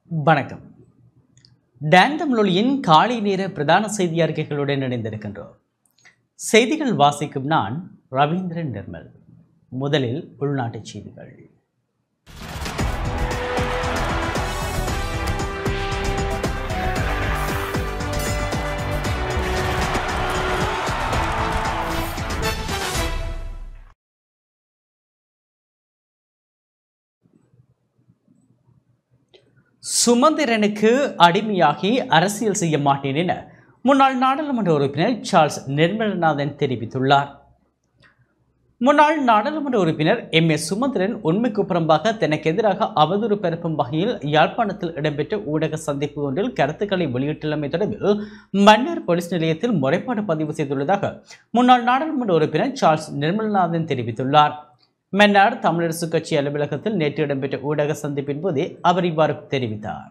வணக்கம் டான் தமிழொலியின் காலை நேர பிரதான செய்தி அறிக்கைகளுடன் இணைந்திருக்கின்றோம் செய்திகள் வாசிக்கும் நான் ரவீந்திரன் நிர்மல் முதலில் உள்நாட்டுச் செய்திகள் சுமந்திரனுக்கு அடிமையாகி அரசியல் செய்ய மாட்டேன் என முன்னாள் நாடாளுமன்ற உறுப்பினர் சார்ல்ஸ் நிர்மலநாதன் தெரிவித்துள்ளார் முன்னாள் நாடாளுமன்ற உறுப்பினர் எம் எஸ் சுமந்திரன் உண்மைக்கு புறம்பாக தனக்கு எதிராக அவதூறு பரப்பும் வகையில் யாழ்ப்பாணத்தில் இடம்பெற்ற ஊடக சந்திப்பு ஒன்றில் கருத்துக்களை வெளியிட்டுள்ளமை தொடர்பில் மன்னர் போலீஸ் நிலையத்தில் முறைப்பாடு பதிவு செய்துள்ளதாக முன்னாள் நாடாளுமன்ற உறுப்பினர் சார்ல்ஸ் நிர்மலநாதன் தெரிவித்துள்ளார் மன்னார் தமிழரசு கட்சி அலுவலகத்தில் நேற்று இடம்பெற்ற ஊடக சந்திப்பின் போதே அவர் இவ்வாறு தெரிவித்தார்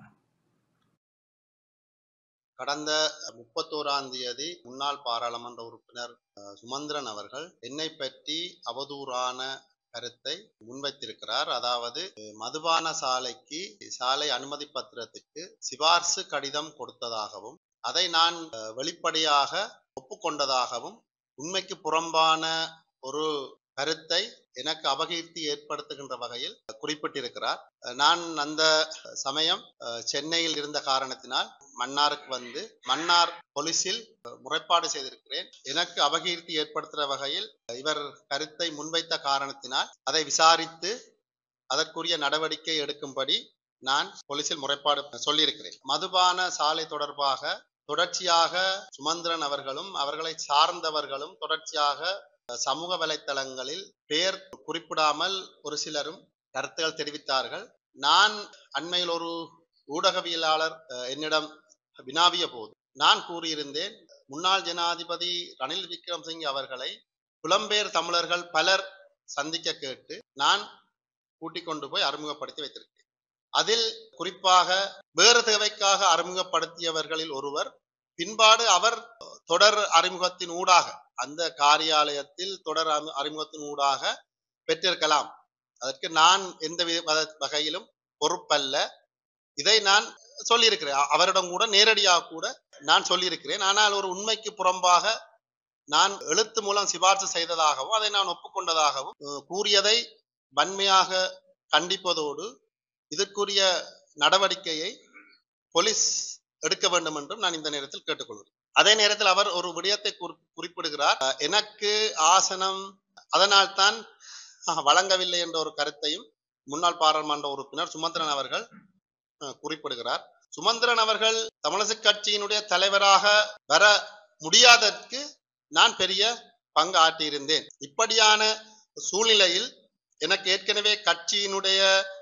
கடந்த முப்பத்தோராம் தேதி முன்னாள் பாராளுமன்ற உறுப்பினர் அஹ், சுமந்திரன் அவர்கள் என்னை பற்றி அவதூறான கருத்தை முன்வைத்திருக்கிறார் அதாவது அஹ், மதுபான சாலைக்கு சாலை அனுமதி பத்திரத்துக்கு சிபார்சு கடிதம் கொடுத்ததாகவும் அதை நான் அஹ், வெளிப்படையாக ஒப்புக்கொண்டதாகவும் உண்மைக்கு புறம்பான ஒரு கருத்தை எனக்கு அபகீர்த்தி ஏற்படுத்துகின்ற வகையில் குறிப்பிட்டிருக்கிறார் அஹ், நான் அந்த சமயம் அஹ், சென்னையில் இருந்த காரணத்தினால் மன்னாருக்கு வந்து மன்னார் போலீஸில் முறைப்பாடு செய்திருக்கிறேன் எனக்கு அபகீர்த்தி ஏற்படுத்துகிற வகையில் இவர் கருத்தை முன்வைத்த காரணத்தினால் அதை விசாரித்து அதற்குரிய நடவடிக்கை எடுக்கும்படி நான் போலீஸில் முறைப்பாடு சொல்லியிருக்கிறேன் மதுபான சாலை தொடர்பாக தொடர்ச்சியாக சுமந்திரன் அவர்களும் அவர்களை சார்ந்தவர்களும் தொடர்ச்சியாக சமூக வலைத்தளங்களில் பெயர் குறிப்பிடாமல் ஒரு சிலரும் கருத்துகள் தெரிவித்தார்கள் நான் அண்மையில் ஒரு ஊடகவியலாளர் அஹ், என்னிடம் வினாவிய போது நான் கூறியிருந்தேன் முன்னாள் ஜனாதிபதி ரணில் விக்ரம்சிங் அவர்களை புலம்பெயர் தமிழர்கள் பலர் சந்திக்க கேட்டு நான் கூட்டிக் கொண்டு போய் அறிமுகப்படுத்தி வைத்திருக்கேன் அதில் குறிப்பாக வேறு தேவைக்காக அறிமுகப்படுத்தியவர்களில் ஒருவர் பின்பாடு அவர் தொடர் அறிமுகத்தின் ஊடாக அந்த காரியாலயத்தில் தொடர் அறிமு- அறிமுகத்தின் ஊடாக பெற்றிருக்கலாம் அதற்கு நான் எந்த வி- வ- வகையிலும் பொறுப்பல்ல இதை நான் சொல்லியிருக்கிறேன் அ- அவரிடம் கூட நேரடியாக கூட நான் சொல்லியிருக்கிறேன் ஆனால் ஒரு உண்மைக்கு புறம்பாக நான் எழுத்து மூலம் சிபார்சு செய்ததாகவும் அதை நான் ஒப்புக்கொண்டதாகவும் அஹ், கூறியதை வன்மையாக கண்டிப்பதோடு இதற்குரிய நடவடிக்கையை போலீஸ் எடுக்க வேண்டும் என்றும் நான் இந்த நேரத்தில் கேட்டுக்கொள்கிறேன் அதே நேரத்தில் அவர் ஒரு விடயத்தை குறி- குறிப்பிடுகிறார் அஹ், எனக்கு ஆசனம் அதனால்தான் அஹ், வழங்கவில்லை என்ற ஒரு கருத்தையும் முன்னாள் பாராளுமன்ற உறுப்பினர் சுமந்திரன் அவர்கள் அஹ், குறிப்பிடுகிறார் சுமந்திரன் அவர்கள் தமிழரசு கட்சியினுடைய தலைவராக வர முடியாததற்கு நான் பெரிய பங்கு ஆற்றியிருந்தேன் இப்படியான சூழ்நிலையில் எனக்கு ஏற்கனவே கட்சியினுடைய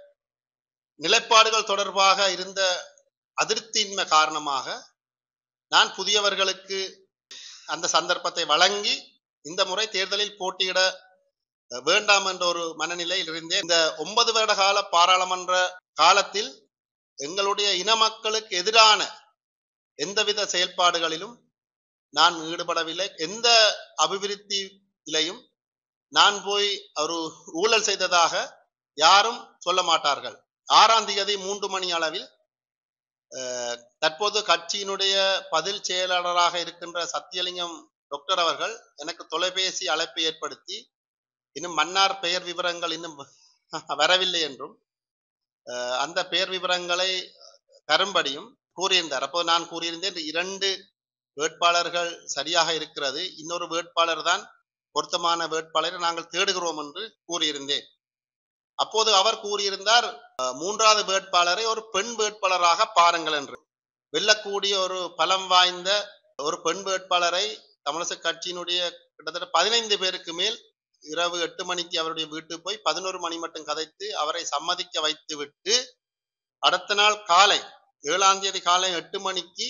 நிலைப்பாடுகள் தொடர்பாக இருந்த அதிருப்தியின்மை காரணமாக நான் புதியவர்களுக்கு அந்த சந்தர்ப்பத்தை வழங்கி இந்த முறை தேர்தலில் போட்டியிட அஹ், வேண்டாம் என்ற ஒரு மனநிலையில் இருந்தேன் இந்த ஒன்பது வருட கால பாராளுமன்ற காலத்தில் எங்களுடைய இன மக்களுக்கு எதிரான எந்தவித செயல்பாடுகளிலும் நான் ஈடுபடவில்லை எந்த அபிவிருத்தியிலையும் நான் போய் ஒரு ஊழல் செய்ததாக யாரும் சொல்ல மாட்டார்கள் ஆறாம் தேதி மூன்று மணி அளவில் அஹ், தற்போது கட்சியினுடைய பதில் செயலாளராக இருக்கின்ற சத்தியலிங்கம் டாக்டர் அவர்கள் எனக்கு தொலைபேசி அழைப்பை ஏற்படுத்தி இன்னும் மன்னார் பெயர் விவரங்கள் இன்னும் வரவில்லை என்றும் அஹ், அந்த பெயர் விவரங்களை தரும்படியும் கூறியிருந்தார் அப்போ நான் கூறியிருந்தேன் இரண்டு வேட்பாளர்கள் சரியாக இருக்கிறது இன்னொரு வேட்பாளர் தான் பொருத்தமான வேட்பாளரை நாங்கள் தேடுகிறோம் என்று கூறியிருந்தேன் அப்போது அவர் கூறியிருந்தார் அஹ், மூன்றாவது வேட்பாளரை ஒரு பெண் வேட்பாளராக பாருங்கள் என்று வெல்லக்கூடிய ஒரு பலம் வாய்ந்த ஒரு பெண் வேட்பாளரை தமிழக கட்சியினுடைய கிட்டத்தட்ட பதினைந்து பேருக்கு மேல் இரவு எட்டு மணிக்கு அவருடைய வீட்டுக்கு போய் பதினோரு மணி மட்டும் கதைத்து அவரை சம்மதிக்க வைத்து விட்டு அடுத்த நாள் காலை ஏழாம் தேதி காலை எட்டு மணிக்கு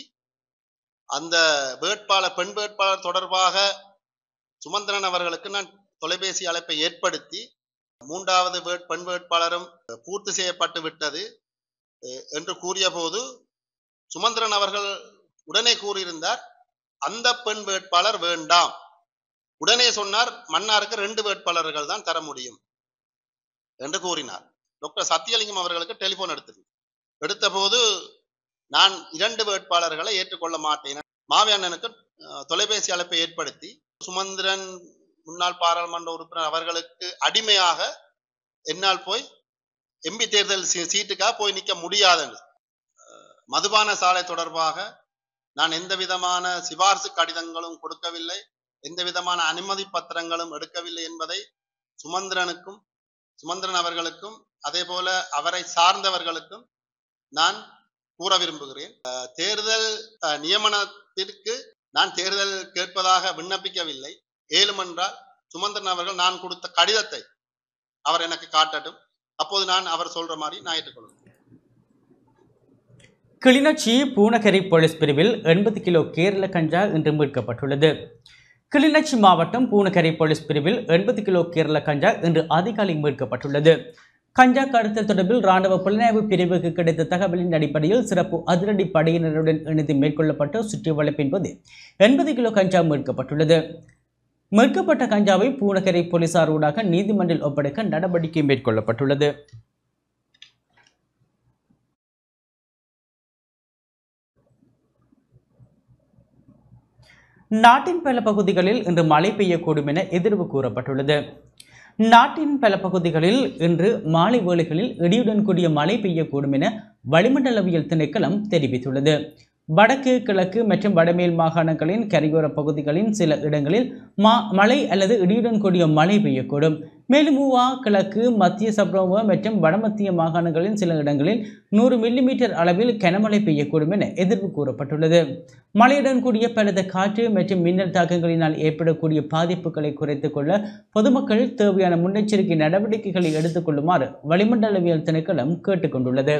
அந்த வேட்பாளர் பெண் வேட்பாளர் தொடர்பாக சுமந்திரன் அவர்களுக்கு நான் தொலைபேசி அழைப்பை ஏற்படுத்தி மூன்றாவது வேட் பெண் வேட்பாளரும் பூர்த்தி செய்யப்பட்டு விட்டது அஹ், என்று கூறிய போது சுமந்திரன் அவர்கள் உடனே கூறியிருந்தார் அந்த பெண் வேட்பாளர் வேண்டாம் உடனே சொன்னார் மன்னாருக்கு ரெண்டு வேட்பாளர்கள் தான் தர முடியும் என்று கூறினார் டாக்டர் சத்தியலிங்கம் அவர்களுக்கு டெலிபோன் எடுத்தது எடுத்தபோது நான் இரண்டு வேட்பாளர்களை ஏற்றுக்கொள்ள மாட்டேன் மாவியண்ணனுக்கு அஹ், தொலைபேசி அழைப்பை ஏற்படுத்தி சுமந்திரன் முன்னாள் பாராளுமன்ற உறுப்பினர் அவர்களுக்கு அடிமையாக என்னால் போய் எம்பி தேர்தல் சீ- சீட்டுக்காக போய் நிற்க முடியாதுன்னு அஹ், மதுபான சாலை தொடர்பாக நான் எந்த விதமான சிபார்சு கடிதங்களும் கொடுக்கவில்லை எந்த விதமான அனுமதி பத்திரங்களும் எடுக்கவில்லை என்பதை சுமந்திரனுக்கும் சுமந்திரன் அவர்களுக்கும் அதே போல அவரை சார்ந்தவர்களுக்கும் நான் கூற விரும்புகிறேன் அஹ், தேர்தல் அஹ், நியமனத்திற்கு நான் தேர்தல் கேட்பதாக விண்ணப்பிக்கவில்லை ஏழுமென்றால் சுமந்திரன் அவர்கள் நான் கொடுத்த கடிதத்தை அவர் எனக்கு காட்டட்டும் அப்போது நான் அவர் சொல்ற மாதிரி நான் ஏற்றுக்கொள்வேன் கிளிநொச்சி பூனகரி போலீஸ் பிரிவில் எண்பது கிலோ கேரள கஞ்சா இன்று மீட்கப்பட்டுள்ளது கிளிநொச்சி மாவட்டம் பூனகரி போலீஸ் பிரிவில் எண்பது கிலோ கேரள கஞ்சா இன்று அதிகாலை மீட்கப்பட்டுள்ளது கஞ்சா கடத்தல் தொடர்பில் ராணுவ புலனாய்வு பிரிவுக்கு கிடைத்த தகவலின் அடிப்படையில் சிறப்பு அதிரடி படையினருடன் இணைந்து மேற்கொள்ளப்பட்ட சுற்றி வளைப்பின் போது எண்பது கிலோ கஞ்சா மீட்கப்பட்டுள்ளது மீட்கப்பட்ட கஞ்சாவை பூனகரை போலீசார் ஊடாக நீதிமன்றில் ஒப்படைக்க நடவடிக்கை மேற்கொள்ளப்பட்டுள்ளது நாட்டின் பல பகுதிகளில் இன்று மழை பெய்யக்கூடும் என எதிர்வு கூறப்பட்டுள்ளது நாட்டின் பல பகுதிகளில் இன்று மாலை வேளைகளில் இடியுடன் கூடிய மழை பெய்யக்கூடும் என வளிமண்டலவியல் திணைக்களம் தெரிவித்துள்ளது வடக்கு கிழக்கு மற்றும் வடமேல் மாகாணங்களின் கரையோர பகுதிகளின் சில இடங்களில் மா மழை அல்லது இடியுடன் கூடிய மழை பெய்யக்கூடும் மேலும் ஊவா கிழக்கு மத்திய சப்ரம மற்றும் வடமத்திய மாகாணங்களின் சில இடங்களில் நூறு மில்லிமீட்டர் அளவில் கனமழை பெய்யக்கூடும் என எதிர்ப்பு கூறப்பட்டுள்ளது மழையுடன் கூடிய பலத்த காற்று மற்றும் மின்னல் தாக்கங்களினால் ஏற்படக்கூடிய பாதிப்புகளை குறைத்துக் கொள்ள பொதுமக்கள் தேவையான முன்னெச்சரிக்கை நடவடிக்கைகளை எடுத்துக் கொள்ளுமாறு வளிமண்டலவியல் திணைக்களம் கேட்டுக்கொண்டுள்ளது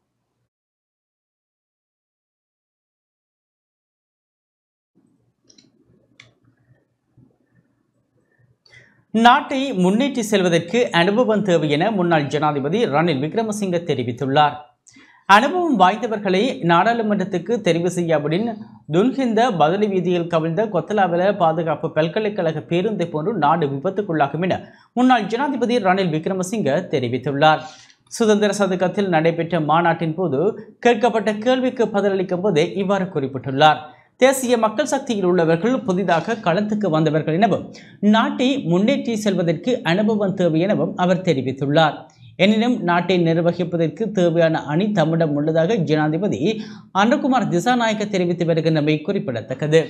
நாட்டை முன்னேற்றி செல்வதற்கு அனுபவம் தேவை என முன்னாள் ஜனாதிபதி ரணில் விக்ரமசிங்க தெரிவித்துள்ளார் அனுபவம் வாய்ந்தவர்களை நாடாளுமன்றத்துக்கு தெரிவு செய்யாவிடின் துன்ஹிந்த பதிலி வீதியில் கவிழ்ந்த கொத்தலாவல பாதுகாப்பு பல்கலைக்கழக பேருந்தை போன்று நாடு விபத்துக்குள்ளாகும் என முன்னாள் ஜனாதிபதி ரணில் விக்ரமசிங்க தெரிவித்துள்ளார் சுதந்திர சதகத்தில் நடைபெற்ற மாநாட்டின் போது கேட்கப்பட்ட கேள்விக்கு பதிலளிக்கும் போதே இவ்வாறு குறிப்பிட்டுள்ளார் தேசிய மக்கள் சக்தியில் உள்ளவர்கள் புதிதாக களத்துக்கு வந்தவர்கள் எனவும் நாட்டை முன்னேற்றி செல்வதற்கு அனுபவம் தேவை எனவும் அவர் தெரிவித்துள்ளார் எனினும் நாட்டை நிர்வகிப்பதற்கு தேவையான அணி தம்மிடம் உள்ளதாக ஜனாதிபதி அனுகுமார் திசாநாயக்க தெரிவித்து வருகின்றமை குறிப்பிடத்தக்கது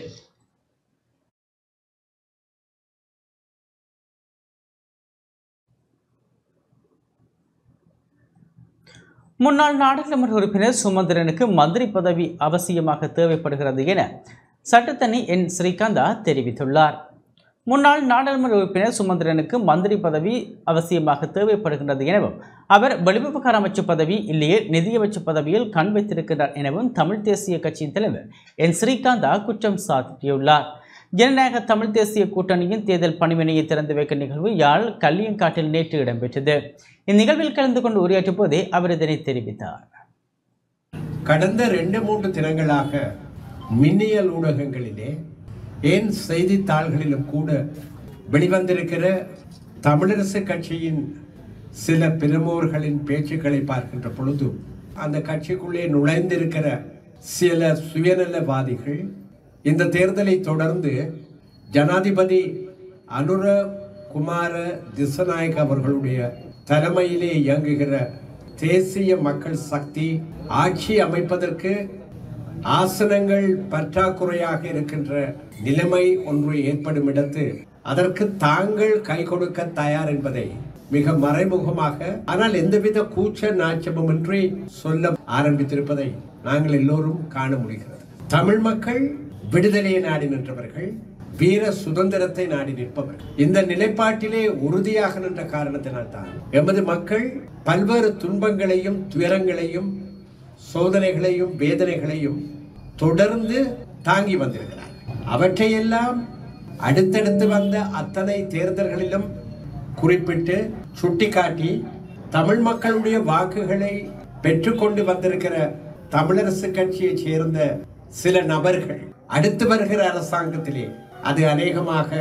முன்னாள் நாடாளுமன்ற உறுப்பினர் சுமந்திரனுக்கு மந்திரி பதவி அவசியமாக தேவைப்படுகிறது என சட்டத்தனி என் ஸ்ரீகாந்தா தெரிவித்துள்ளார் முன்னாள் நாடாளுமன்ற உறுப்பினர் சுமந்திரனுக்கு மந்திரி பதவி அவசியமாக தேவைப்படுகின்றது எனவும் அவர் வெளிவிவகார அமைச்சு பதவி இல்லையே நிதியமைச்சு பதவியில் கண் வைத்திருக்கிறார் எனவும் தமிழ் தேசிய கட்சியின் தலைவர் என் ஸ்ரீகாந்தா குற்றம் சாட்டியுள்ளார் ஜனநாயக தமிழ் தேசிய கூட்டணியின் தேர்தல் பணிமனையை திறந்து வைக்க நிகழ்வு யாழ் கல்லியங்காட்டில் நேற்று இடம்பெற்றது இந்நிகழ்வில் கலந்து கொண்டு உரையாற்றும் போதே அவர் இதனை தெரிவித்தார் கடந்த ரெண்டு மூன்று தினங்களாக மின்னியல் ஊடகங்களிலே ஏன் செய்தித்தாள்களிலும் கூட வெளிவந்திருக்கிற தமிழரசு கட்சியின் சில பிரமுகர்களின் பேச்சுக்களை பார்க்கின்ற பொழுது அந்த கட்சிக்குள்ளே நுழைந்திருக்கிற சில சுயநலவாதிகள் இந்த தேர்தலை தொடர்ந்து ஜனாதிபதி அனுர குமார திசநாயக் அவர்களுடைய தலைமையிலே இயங்குகிற தேசிய மக்கள் சக்தி ஆட்சி அமைப்பதற்கு ஆசனங்கள் பற்றாக்குறையாக இருக்கின்ற நிலைமை ஒன்று ஏற்படும் இடத்து அதற்கு தாங்கள் கை கொடுக்க தயார் என்பதை மிக மறைமுகமாக ஆனால் எந்தவித கூச்ச நாச்சமுமின்றி சொல்ல ஆரம்பித்திருப்பதை நாங்கள் எல்லோரும் காண முடிகிறது தமிழ் மக்கள் விடுதலையை நாடி நின்றவர்கள் வீர சுதந்திரத்தை நாடி நிற்பவர்கள் இந்த நிலைப்பாட்டிலே உறுதியாக நின்ற காரணத்தினால் தான் எமது மக்கள் பல்வேறு துன்பங்களையும் துயரங்களையும் சோதனைகளையும் வேதனைகளையும் தொடர்ந்து தாங்கி வந்திருக்கிறார் அவற்றையெல்லாம் அடுத்தடுத்து வந்த அத்தனை தேர்தல்களிலும் குறிப்பிட்டு சுட்டிக்காட்டி தமிழ் மக்களுடைய வாக்குகளை பெற்றுக்கொண்டு வந்திருக்கிற தமிழரசு கட்சியைச் சேர்ந்த சில நபர்கள் அடுத்து வருகிற அரசாங்கத்திலே அது அநேகமாக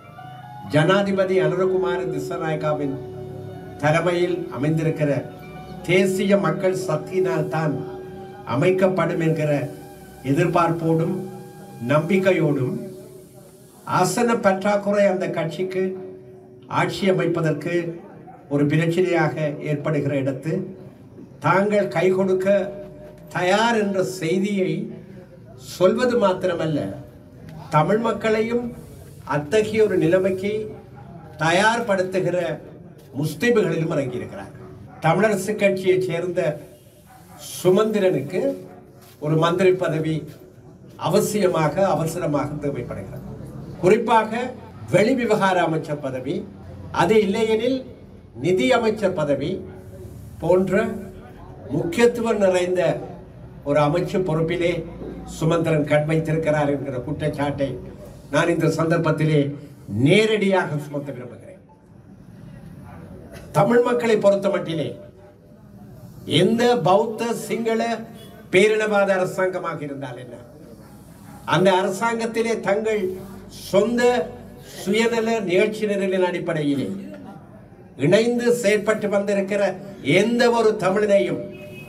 ஜனாதிபதி அனுரகுமார திசநாயகாவின் தலைமையில் அமைந்திருக்கிற தேசிய மக்கள் சக்தியினால் தான் அமைக்கப்படும் என்கிற எதிர்பார்ப்போடும் நம்பிக்கையோடும் ஆசன பற்றாக்குறை அந்த கட்சிக்கு ஆட்சி அமைப்பதற்கு ஒரு பிரச்சனையாக ஏற்படுகிற இடத்து தாங்கள் கை கொடுக்க தயார் என்ற செய்தியை சொல்வது மாத்திரமல்ல தமிழ் மக்களையும் அத்தகைய ஒரு நிலைமைக்கு தயார்படுத்துகிற முஸ்லிம்களிலும் இறங்கியிருக்கிறார் தமிழரசு கட்சியைச் சேர்ந்த சுமந்திரனுக்கு ஒரு மந்திரி பதவி அவசியமாக அவசரமாக தேவைப்படுகிறது குறிப்பாக வெளி விவகார அமைச்சர் பதவி அது இல்லையெனில் நிதி அமைச்சர் பதவி போன்ற முக்கியத்துவம் நிறைந்த ஒரு அமைச்சு பொறுப்பிலே சுமந்திரன் கண் வைத்திருக்கிறார் என்கிற குற்றச்சாட்டை நான் இந்த சந்தர்ப்பத்திலே நேரடியாக சுமத்த விரும்புகிறேன் தமிழ் மக்களை பொறுத்த மட்டிலே எந்த பௌத்த சிங்கள பேரினவாத அரசாங்கமாக இருந்தால் என்ன அந்த அரசாங்கத்திலே தங்கள் சொந்த சுயநல நிகழ்ச்சி நிரலின் அடிப்படையிலே இணைந்து செயற்பட்டு வந்திருக்கிற எந்த ஒரு தமிழனையும்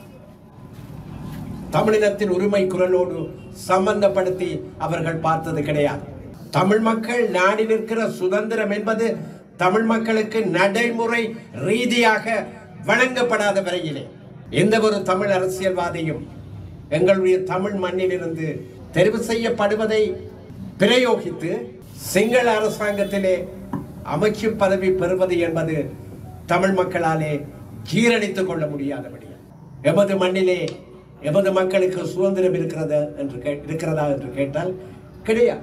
தமிழினத்தின் உரிமை குரலோடு சம்பந்தப்படுத்தி அவர்கள் பார்த்தது கிடையாது தமிழ் மக்கள் நாடி நிற்கிற சுதந்திரம் என்பது தமிழ் மக்களுக்கு நடைமுறை ரீதியாக வழங்கப்படாத வரையிலே எந்த ஒரு தமிழ் அரசியல்வாதியும் எங்களுடைய தமிழ் மண்ணிலிருந்து தெரிவு செய்யப்படுவதை பிரயோகித்து சிங்கள அரசாங்கத்திலே அமைச்சு பதவி பெறுவது என்பது தமிழ் மக்களாலே ஜீரணித்துக் கொள்ள முடியாதபடி எமது மண்ணிலே எமது மக்களுக்கு சுதந்திரம் இருக்கிறதா என்று கே- இருக்கிறதா என்று கேட்டால் கிடையாது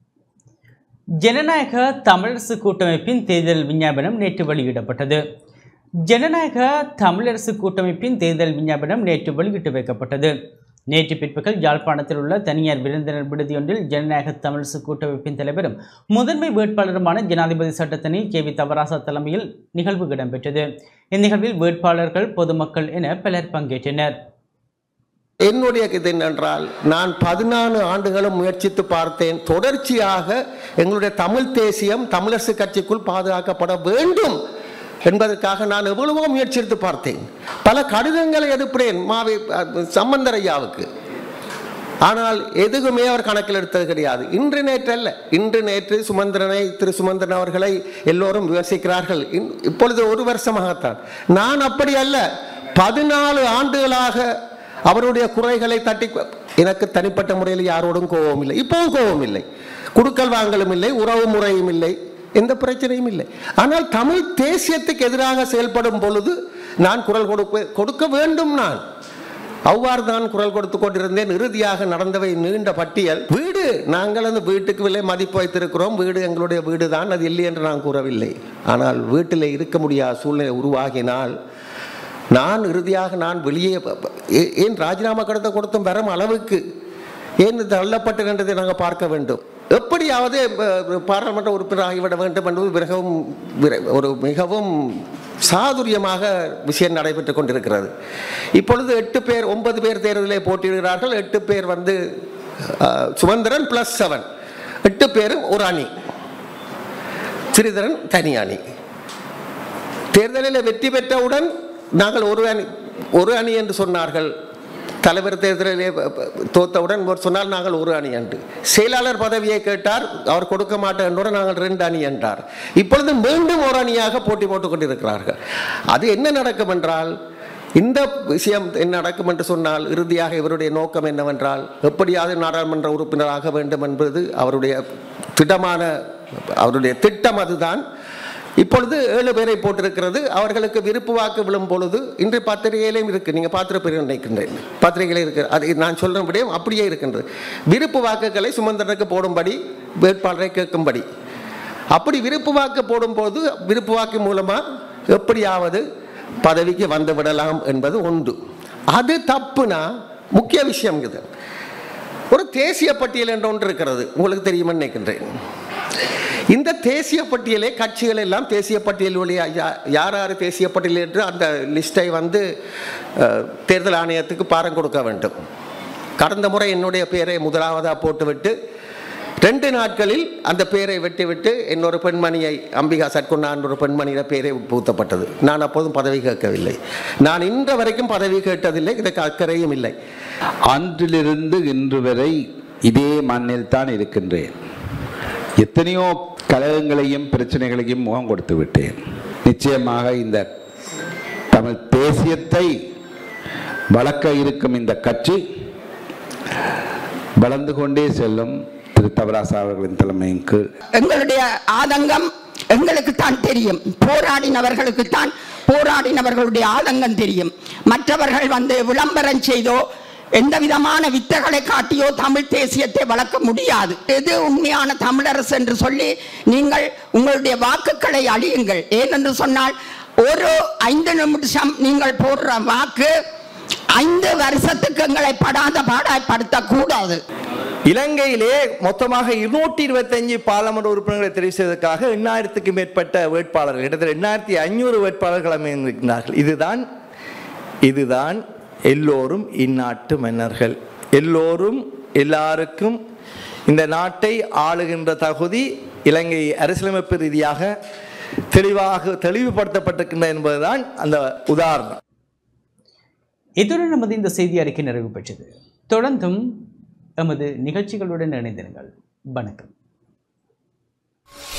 ஜனநாயக தமிழரசு கூட்டமைப்பின் தேர்தல் விஞ்ஞாபனம் நேற்று வெளியிடப்பட்டது ஜனநாயக தமிழரசு கூட்டமைப்பின் தேர்தல் விஞ்ஞாபனம் நேற்று வெளியிட்டு வைக்கப்பட்டது நேற்று பிற்பகல் யாழ்ப்பாணத்தில் உள்ள தனியார் விருந்தினர் விடுதியொன்றில் ஜனநாயக தமிழரசு கூட்டமைப்பின் தலைவரும் முதன்மை வேட்பாளருமான ஜனாதிபதி சட்டத்தனி கே வி தவராசா தலைமையில் நிகழ்வு இடம்பெற்றது இந்நிகழ்வில் வேட்பாளர்கள் பொதுமக்கள் என பலர் பங்கேற்றனர் என்னுடைய இது என்னென்றால் நான் பதினாலு ஆண்டுகளும் முயற்சித்து பார்த்தேன் தொடர்ச்சியாக எங்களுடைய தமிழ் தேசியம் தமிழரசு கட்சிக்குள் பாதுகாக்கப்பட வேண்டும் என்பதற்காக நான் எவ்வளவோ முயற்சித்து பார்த்தேன் பல கடிதங்களை எடுப்பேன் மாவி சம்பந்தர் ஐயாவுக்கு ஆனால் எதுவுமே அவர் கணக்கில் எடுத்தது கிடையாது இன்று நேற்று அல்ல இன்று நேற்று சுமந்திரனை திரு சுமந்திரன் அவர்களை எல்லோரும் விமர்சிக்கிறார்கள் இன்- இப்பொழுது ஒரு வருஷமாகத்தான் நான் அப்படி அல்ல பதினாலு ஆண்டுகளாக அவருடைய குறைகளை தட்டி எனக்கு தனிப்பட்ட முறையில் யாரோடும் கோபம் இல்லை இப்போவும் கோபம் இல்லை குடுக்கல் வாங்கலும் இல்லை உறவு முறையும் இல்லை எந்த பிரச்சனையும் இல்லை ஆனால் தமிழ் தேசியத்துக்கு எதிராக செயல்படும் பொழுது நான் குரல் கொடுக்க கொடுக்க வேண்டும் நான் அவ்வாறு தான் குரல் கொடுத்து கொண்டிருந்தேன் இறுதியாக நடந்தவை நீண்ட பட்டியல் வீடு நாங்கள் அந்த வீட்டுக்கு விலை மதிப்பு வைத்திருக்கிறோம் வீடு எங்களுடைய வீடு தான் அது இல்லை என்று நான் கூறவில்லை ஆனால் வீட்டில் இருக்க முடியாத சூழ்நிலை உருவாகினால் நான் இறுதியாக நான் வெளியே ப- ப- ஏ- ஏன் ராஜினாமா கடிதம் கொடுத்தும் வரும் அளவுக்கு ஏன் தள்ளப்பட்டு நின்றதை நாங்கள் பார்க்க வேண்டும் எப்படியாவது அஹ், பாராளுமன்ற உறுப்பினர் ஆகிவிட வேண்டும் என்பது மிகவும் விரை- ஒரு மிகவும் சாதுரியமாக விஷயம் நடைபெற்றுக் கொண்டிருக்கிறது இப்பொழுது எட்டு பேர் ஒன்பது பேர் தேர்தலில் போட்டியிடுகிறார்கள் எட்டு பேர் வந்து அஹ், சுமந்திரன் பிளஸ் செவன் எட்டு பேரும் ஒரு அணி சிறிதரன் தனி அணி தேர்தலில் வெற்றி பெற்றவுடன் நாங்கள் ஒரு அணி ஒரு அணி என்று சொன்னார்கள் தலைவர் தேர்தலிலே ப- ப- தோத்தவுடன் அவர் சொன்னால் நாங்கள் ஒரு அணி என்று செயலாளர் பதவியை கேட்டார் அவர் கொடுக்க மாட்டேன் என்றுடன் நாங்கள் ரெண்டு அணி என்றார் இப்பொழுது மீண்டும் ஒரு அணியாக போட்டி போட்டுக் கொண்டிருக்கிறார்கள் அது என்ன நடக்கும் என்றால் இந்த விஷயம் என்ன நடக்கும் என்று சொன்னால் இறுதியாக இவருடைய நோக்கம் என்னவென்றால் எப்படியாவது நாடாளுமன்ற உறுப்பினராக வேண்டும் என்பது அவருடைய திடமான அவருடைய திட்டம் அதுதான் இப்பொழுது ஏழு பேரை போட்டிருக்கிறது அவர்களுக்கு விருப்பு வாக்கு விழும் பொழுது இன்று பத்திரிகையிலையும் இருக்கு நீங்க பார்த்திருப்பீர்கள் நினைக்கின்றேன் பத்திரிகையில இருக்கு அது நான் சொல்றபடியும் அப்படியே இருக்கின்றது விருப்பு வாக்குகளை சுமந்திரனுக்கு போடும்படி வேட்பாளரை கேட்கும்படி அப்படி விருப்பு வாக்கு போடும்போது விருப்பு வாக்கு மூலமா எப்படியாவது பதவிக்கு வந்து விடலாம் என்பது ஒன்று அது தப்புனா முக்கிய விஷயம் இது ஒரு தேசிய பட்டியல் என்று ஒன்று இருக்கிறது உங்களுக்கு தெரியுமா நினைக்கின்றேன் இந்த தேசிய பட்டியலை கட்சிகள் எல்லாம் தேசிய பட்டியல் வழியா யா- யார் யார் தேசிய பட்டியல் என்று அந்த லிஸ்ட்டை வந்து அஹ், தேர்தல் ஆணையத்துக்கு பாரம் கொடுக்க வேண்டும் கடந்த முறை என்னுடைய பெயரை முதலாவதாக போட்டுவிட்டு ரெண்டு நாட்களில் அந்த பேரை விட்டு விட்டு இன்னொரு பெண்மணியை அம்பிகா சட்குண்ணா என்ற ஒரு பெண்மணியிட பேரை பூத்தப்பட்டது நான் அப்போதும் பதவி கேட்கவில்லை நான் இன்று வரைக்கும் பதவி கேட்டதில்லை இதற்கு அக்கறையும் இல்லை அன்றிலிருந்து இன்று வரை இதே மண்ணில் தான் இருக்கின்றேன் எத்தனையோ கலகங்களையும் பிரச்சனைகளையும் முகம் கொடுத்து விட்டேன் நிச்சயமாக இந்த தமிழ் தேசியத்தை வளர்க்க இருக்கும் இந்த கட்சி வளர்ந்து கொண்டே செல்லும் திரு தவராசா அவர்களின் தலைமையின் கீழ் எங்களுடைய ஆதங்கம் எங்களுக்கு தான் தெரியும் போராடினவர்களுக்கு தான் போராடினவர்களுடைய ஆதங்கம் தெரியும் மற்றவர்கள் வந்து விளம்பரம் செய்தோ எந்த விதமான வித்தைகளை காட்டியோ தமிழ் தேசியத்தை வளர்க்க முடியாது எது உண்மையான தமிழரசு என்று சொல்லி நீங்கள் உங்களுடைய வாக்குகளை அழியுங்கள் ஏனென்று சொன்னால் ஒரு ஐந்து நிமிஷம் நீங்கள் போடுற வாக்கு ஐந்து வருஷத்துக்கு எங்களை படாத பாடாய்ப்படுத்த கூடாது இலங்கையிலே மொத்தமாக இருநூற்றி இருபத்தஞ்சு பாராளுமன்ற உறுப்பினர்களை தெரிவு செய்வதற்காக எண்ணாயிரத்துக்கு மேற்பட்ட வேட்பாளர்கள் கிட்டத்தட்ட எண்ணாயிரத்தி ஐநூறு வேட்பாளர்கள் அமைந்திருக்கிறார்கள் இதுதான் இதுதான் எல்லோரும் இந்நாட்டு மன்னர்கள் எல்லோரும் எல்லாருக்கும் இந்த நாட்டை ஆளுகின்ற தகுதி இலங்கை அரசியலமைப்பு ரீதியாக தெளிவாக தெளிவுபடுத்தப்பட்டிருக்கின்ற என்பதுதான் அந்த உதாரணம் இத்துடன் நமது இந்த செய்தி அறிக்கை நிறைவு பெற்றது தொடர்ந்தும் எமது நிகழ்ச்சிகளுடன் இணைந்திருங்கள் வணக்கம்